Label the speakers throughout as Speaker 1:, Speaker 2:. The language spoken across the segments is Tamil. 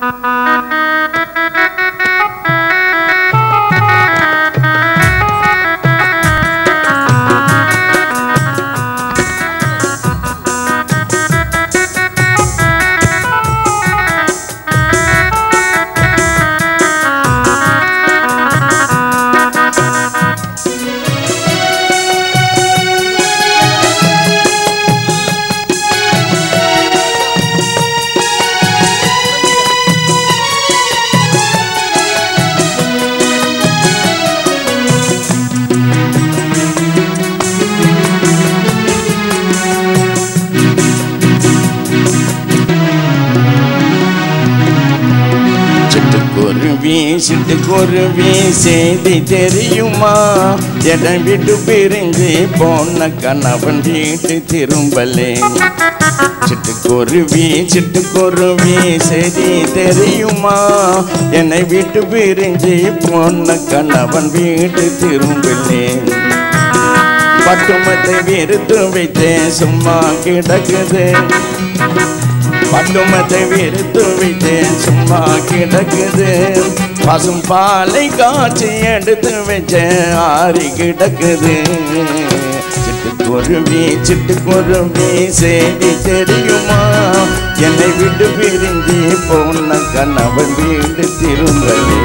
Speaker 1: சிட்டுக்குருவி சிட்டுக்குருவி செய்தி தெரியுமா எடை விட்டு பிரிஞ்சு போன கணவன் வீட்டு திரும்பலே சிட்டுக்குருவி சிட்டுக்குருவி செய்தி தெரியுமா என்னை விட்டு பிரிஞ்சு போன கணவன் வீட்டு திரும்பலே பட்டுமத்தை வெறுத்து வைத்தேன் சும்மா கிடக்குது பட்டுமத்தை வெறுத்து வைத்தேன் சும்மா கிடக்குது பசும் பாலை காய்ச்சி எடுத்து வச்சேன் ஆறி கிடக்குது சிட்டுக்குருவி சிட்டுக்குருவி செய்தி தெரியுமா என்னை விட்டு பிரிஞ்சு போன கணவன் வீடு திரும்பலே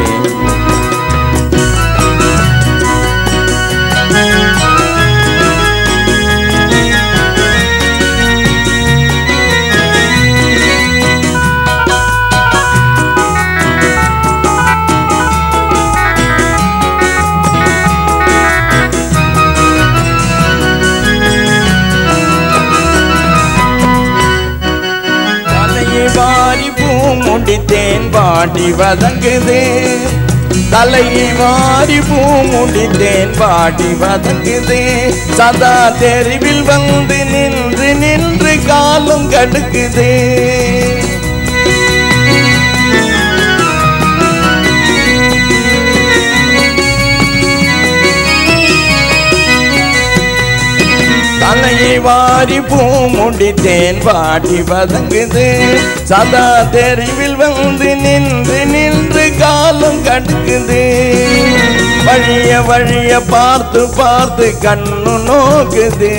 Speaker 1: தலையை வாரி பூ முடித்தேன் பாடி வதங்குது தலையை வாரி பூ முடித்தேன் பாடி வதங்குது சதா தெருவில் வந்து நின்று நின்று காலம் கடுக்குது தலையை வாரி பூ முடித்தேன் பாடி வதங்குது சதா தெருவில் வந்து நின்று நின்று காலம் கடுக்குது வழிய வழிய பார்த்து பார்த்து கண்ணு நோக்குது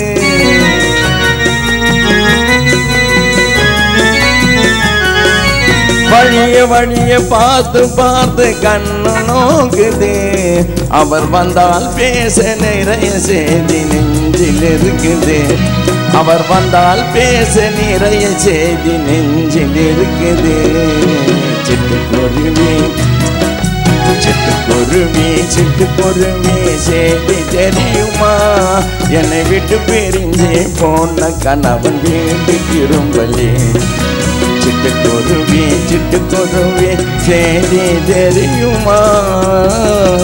Speaker 1: வழிய வழிய பார்த்து பார்த்து கண்ணு நோக்குது அவர் வந்தால் பேச நிறைய செய்தி நெஞ்சில் இருக்குது அவர் வந்தால் பேச நிறைய செய்தி நெஞ்சில் இருக்குது சிட்டுக்குருவி சிட்டுக்குருவி சிட்டுக்குருவி செய்தி தெரியுமா என்னை விட்டு பிரிஞ்சே போன கணவன் வீட்டு திரும்பலே சிட்டுக்குருவி சிட்டுக்குருவி செய்தி தெரியுமா